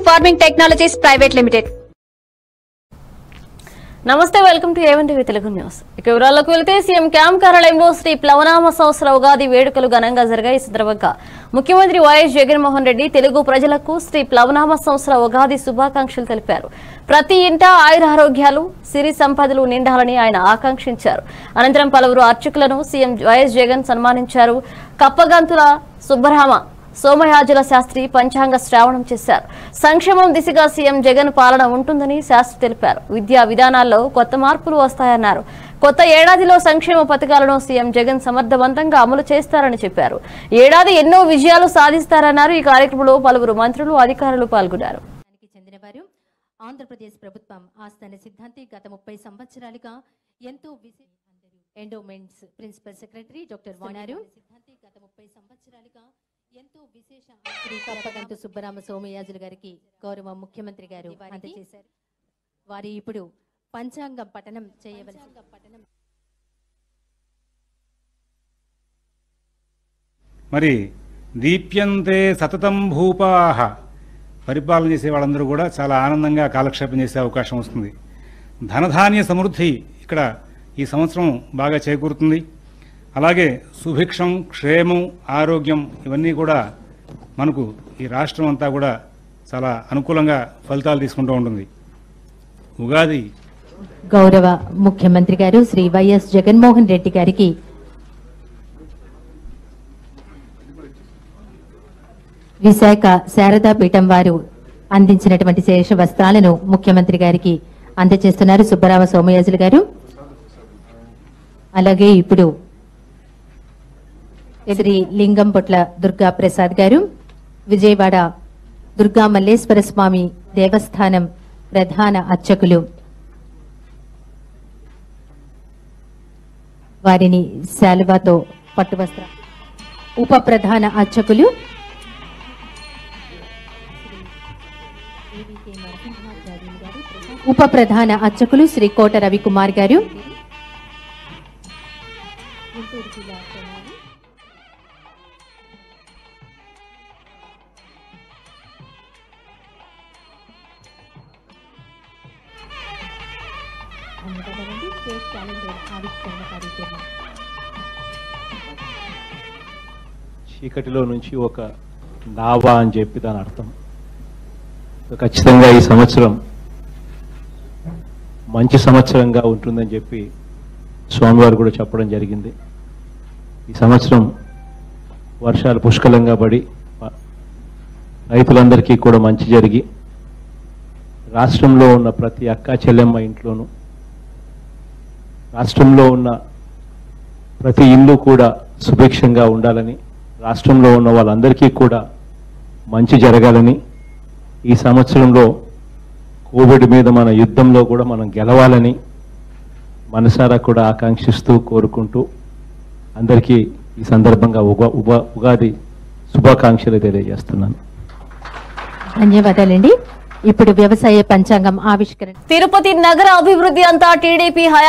farming technologies private limited నమస్తే welcome to A one TV Telugu news ఇక వివరాల్లోకి వెళ్తే సీఎం క్యాంప్ కార్యాలయంలో శ్రీ ప్లవనామ సంవత్సర ఉగాది వేడుకలు ఘనంగా జరిగాయి ఈ సందర్భంగా ముఖ్యమంత్రి వైఎస్ జగన్మోహన్ రెడ్డి తెలుగు ప్రజలకు శ్రీ ప్లవనామ సంవత్సర ఉగాది శుభాకాంక్షలు తెలిపారు ప్రతి ఇంట ఆయురారోగ్యాలు సిరి సంపదలు నిండాలని ఆయన ఆకాంక్షించారు అనంతరం పలువురు అర్చకులను సీఎం వైఎస్ జగన్ సన్మానించారు కప్పగంతుల సుబ్బరామ సోమయాజుల శాస్త్రి పంచాంగ శ్రావణం చేశారు సంక్షేమం దిశగా సీఎం జగన్ పాలన ఉంటుందని శాస్త్రి తెలిపారు విద్యా విధానాల్లో కొత్త మార్పులు వస్తాయన్నారు కొత్త ఏడాదిలో సంక్షేమ పథకాలను సీఎం జగన్ సమర్థవంతంగా అమలు చేస్తారని చెప్పారు ఏడాది ఎన్నో విజయాలు సాధిస్తారన్నారు ఈ కార్యక్రమంలో పలువురు మంత్రులు అధికారులు పాల్గొన్నారు దానికి చెందినవారు ఆంధ్రప్రదేశ్ ప్రభుత్వం ఆస్థాన సిద్ధాంతి గత ముప్పై సంవత్సరాలుగా ఎంతో విశే- ఎండోమెంట్స్ ప్రిన్సిపల్ సెక్రటరీ డాక్టర్ వాణారు సిద్ధాంతి గత ముప్పై సంవత్సరాలుగా ఎంతో విశేష శ్రీ కప్పగంతు సుబ్బరామ సోమయాజులు గారికి గౌరవ ముఖ్యమంత్రి గారు అందజేశారు వారి ఇప్పుడు పంచాంగం పఠనం చేయవలసి పఠనం మరి దీప్యంతే సతతం భూపాహ పరిపాలన చేసే వాళ్ళందరూ కూడా చాలా ఆనందంగా కాలక్షేపం చేసే అవకాశం వస్తుంది ధనధాన్య సమృద్ధి ఇక్కడ ఈ సంవత్సరం బాగా చేకూరుతుంది అలాగే సుభిక్షం క్షేమం ఆరోగ్యం ఇవన్నీ కూడా మనకు ఈ రాష్ట్రం అంతా కూడా చాలా అనుకూలంగా ఫలితాలు తీసుకుంటూ ఉంటుంది ఉగాది గౌరవ ముఖ్యమంత్రి గారు శ్రీ వైఎస్ జగన్మోహన్ రెడ్డి గారికి విశాఖ శారదా పీఠం వారు అందించినటువంటి శేష వస్త్రాలను ముఖ్యమంత్రి గారికి అందజేస్తున్నారు సుబ్బరామ సోమయాజులు గారు అలాగే ఇప్పుడు శ్రీ లింగం పొట్ల దుర్గా ప్రసాద్ గారు విజయవాడ దుర్గా మల్లేశ్వర స్వామి దేవస్థానం ప్రధాన అర్చకులు వారిని శాలువాతో పట్టువస్త్ర ఉప ప్రధాన అర్చకులు ఉప ప్రధాన అర్చకులు శ్రీ కోట రవికుమార్ గారు చీకటిలో నుంచి ఒక నావా అని చెప్పి దాని అర్థం సో ఖచ్చితంగా ఈ సంవత్సరం మంచి సంవత్సరంగా ఉంటుందని చెప్పి స్వామివారు కూడా చెప్పడం జరిగింది ఈ సంవత్సరం వర్షాలు పుష్కలంగా పడి ప- రైతులందరికీ కూడా మంచి జరిగి రాష్ట్రంలో ఉన్న ప్రతి అక్క చెల్లెమ్మ ఇంట్లోనూ రాష్ట్రంలో ఉన్న ప్రతి ఇల్లు కూడా సుభిక్షంగా ఉండాలని రాష్ట్రంలో ఉన్న వాళ్ళందరికీ కూడా మంచి జరగాలని ఈ సంవత్సరంలో కోవిడ్ మీద మన యుద్ధంలో కూడా మనం గెలవాలని మనసారా కూడా ఆకాంక్షిస్తూ కోరుకుంటూ అందరికీ ఈ సందర్భంగా ఉగా ఉగా ఉగాది శుభాకాంక్షలు తెలియజేస్తున్నాను ధన్యవాదాలండి ఇప్పుడు వ్యవసాయ పంచాంగం ఆవిష్కరణ తిరుపతి నగర అభివృద్ధి అంతా టీడీపీ హయా